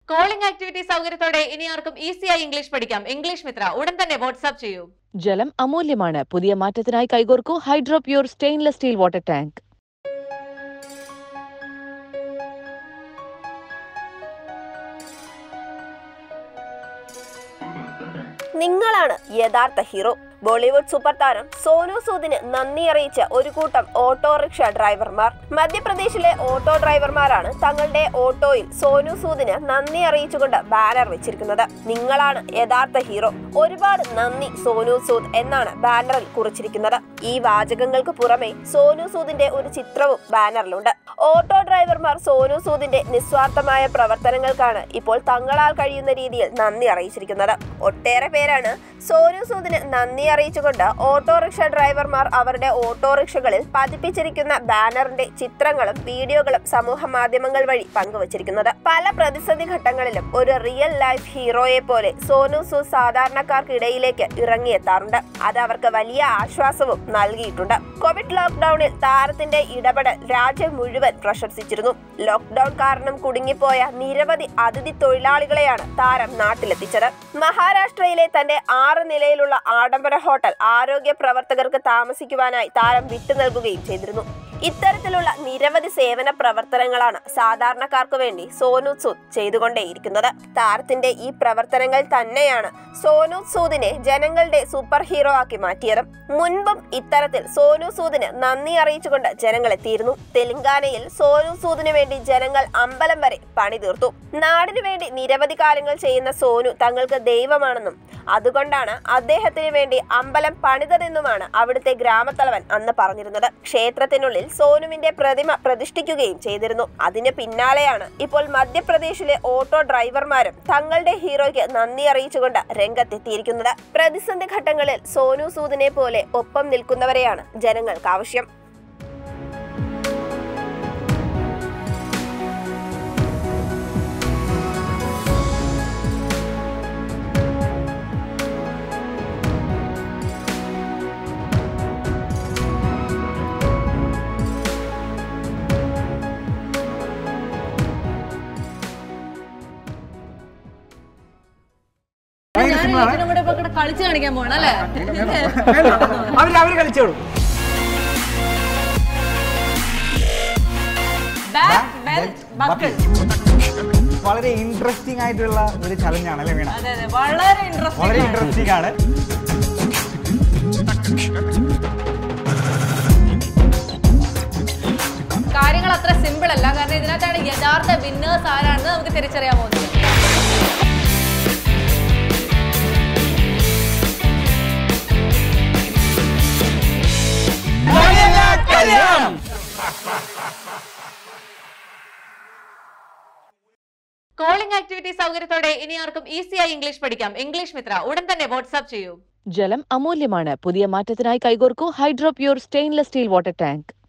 Calling activity സൗകര്യത്തോടെ ഇനി ആർക്കും ഈസിയായി ഇംഗ്ലീഷ് പഠിക്കാം ഇംഗ്ലീഷ് മിത്ര ഉടൻ തന്നെ വാട്സ്ആപ്പ് ചെയ്യൂ ജലം അമൂല്യമാണ് പുതിയ മാറ്റത്തിനായി കൈകോർക്കൂ Hydro Pure stainless steel water tank നിങ്ങളാണ് യഥാർത്ഥ ഹീറോ ബോളിവുഡ് സൂപ്പർ താരം സോനു സൂദിന് നന്ദി അറിയിച്ച ഒരു കൂട്ടം ഓട്ടോറിക്ഷ ഡ്രൈവർമാർ മധ്യപ്രദേശിലെ ഓട്ടോ ഡ്രൈവർമാരാണ് തങ്ങളുടെ ഓട്ടോയിൽ സോനു സൂദിന് നന്ദി അറിയിച്ചുകൊണ്ട് ബാനർ വെച്ചിരിക്കുന്നത് നിങ്ങളാണ് യഥാർത്ഥ ഹീറോ ഒരുപാട് നന്ദി സോനു സൂദ് എന്നാണ് ബാനറിൽ കുറിച്ചിരിക്കുന്നത് ഈ വാചകങ്ങൾക്ക് പുറമെ സോനു സൂദിന്റെ ഒരു ചിത്രവും ബാനറിലുണ്ട് ഓട്ടോ ഡ്രൈവർമാർ സോനു സൂദിന്റെ നിസ്വാർത്ഥമായ പ്രവർത്തനങ്ങൾക്കാണ് ഇപ്പോൾ തങ്ങളാൽ കഴിയുന്ന രീതിയിൽ നന്ദി അറിയിച്ചിരിക്കുന്നത് ഒട്ടേറെ പേരാണ് സോനു സൂദിന് നന്ദി അറിയിച്ചുകൊണ്ട് ഓട്ടോറിക്ഷ ഡ്രൈവർമാർ അവരുടെ ഓട്ടോറിക്ഷകളിൽ പതിപ്പിച്ചിരിക്കുന്ന ബാനറിന്റെ ചിത്രങ്ങളും വീഡിയോകളും സമൂഹ മാധ്യമങ്ങൾ വഴി പങ്കുവച്ചിരിക്കുന്നത് പല പ്രതിസന്ധി ഘട്ടങ്ങളിലും ഒരു റിയൽ ലൈഫ് ഹീറോയെ പോലെ സോനു സൂദ് സാധാരണക്കാർക്കിടയിലേക്ക് ഇറങ്ങിയെത്താറുണ്ട് അത് അവർക്ക് വലിയ ആശ്വാസവും നൽകിയിട്ടുണ്ട് കോവിഡ് ലോക്ക്ഡൌണിൽ താരത്തിന്റെ ഇടപെടൽ രാജ്യം മുഴുവൻ പ്രശംസിച്ചിരുന്നു ലോക്ക്ഡൌൺ കാരണം കുടുങ്ങിപ്പോയ നിരവധി അതിഥി തൊഴിലാളികളെയാണ് താരം നാട്ടിലെത്തിച്ചത് മഹാരാഷ്ട്രയിലെ തന്റെ ആറ് നിലയിലുള്ള ആഡംബര ഹോട്ടൽ ആരോഗ്യ പ്രവർത്തകർക്ക് താമസിക്കുവാനായി താരം വിട്ടു നൽകുകയും ചെയ്തിരുന്നു ഇത്തരത്തിലുള്ള നിരവധി സേവന പ്രവർത്തനങ്ങളാണ് സാധാരണക്കാർക്ക് വേണ്ടി സോനു സൂദ് ചെയ്തുകൊണ്ടേയിരിക്കുന്നത് താരത്തിന്റെ ഈ പ്രവർത്തനങ്ങൾ തന്നെയാണ് സോനു സൂദിനെ ജനങ്ങളുടെ സൂപ്പർ ഹീറോ ആക്കി മാറ്റിയത് മുൻപും ഇത്തരത്തിൽ സോനു സൂദിന് നന്ദി അറിയിച്ചുകൊണ്ട് ജനങ്ങൾ എത്തിയിരുന്നു തെലങ്കാനയിൽ സോനു സൂദിന് വേണ്ടി ജനങ്ങൾ അമ്പലം വരെ പണി തീർത്തു നാടിനു വേണ്ടി നിരവധി കാര്യങ്ങൾ ചെയ്യുന്ന സോനു തങ്ങൾക്ക് ദൈവമാണെന്നും അതുകൊണ്ടാണ് അദ്ദേഹത്തിന് വേണ്ടി അമ്പലം പണിതതെന്നുമാണ് അവിടുത്തെ ഗ്രാമത്തലവൻ അന്ന് പറഞ്ഞിരുന്നത് ക്ഷേത്രത്തിനുള്ളിൽ സോനുവിന്റെ പ്രതിമ പ്രതിഷ്ഠിക്കുകയും ചെയ്തിരുന്നു അതിന് പിന്നാലെയാണ് ഇപ്പോൾ മധ്യപ്രദേശിലെ ഓട്ടോ ഡ്രൈവർമാരും തങ്ങളുടെ ഹീറോയ്ക്ക് നന്ദി അറിയിച്ചുകൊണ്ട് രംഗത്തെത്തിയിരിക്കുന്നത് പ്രതിസന്ധി ഘട്ടങ്ങളിൽ സോനു സൂദിനെ പോലെ ഒപ്പം നിൽക്കുന്നവരെയാണ് ജനങ്ങൾക്ക് ആവശ്യം ഭയങ്കര ഞാൻ simple ആണ്. ഇതിനും കൂടെ ഇപ്പൊ ഇവിടെ കളിച്ച് കാണിക്കാൻ പോകണം അല്ലേ അവര് അവര് കളിച്ചോളൂ Back, belt, buckle. വളരെ ഇൻട്രസ്റ്റിംഗ് ആയിട്ടുള്ള ഒരു ചലഞ്ചാണ് അല്ലേ വീണ അതെ അതെ വളരെ വളരെ ഇൻട്രസ്റ്റിംഗ് ഇൻട്രസ്റ്റിംഗ് ആണ് കാര്യങ്ങൾ അത്ര സിമ്പിൾ അല്ല കാരണം ഇതിനകത്താണ് യഥാർത്ഥ വിന്നേഴ്സ് ആരാണെന്ന് നമുക്ക് തിരിച്ചറിയാൻ പോകുന്നത് കോളിംഗ് ആക്ടിവിറ്റി സൗകര്യത്തോടെ ഇനി ആർക്കും ഈസിയായി ഇംഗ്ലീഷ് പഠിക്കാം ഇംഗ്ലീഷ് മിത്ര ഉടൻ തന്നെ വാട്സ്ആപ്പ് ചെയ്യൂ ജലം അമൂല്യമാണ് പുതിയ മാറ്റത്തിനായി കൈകോർക്കൂ Hydro Pure stainless steel water tank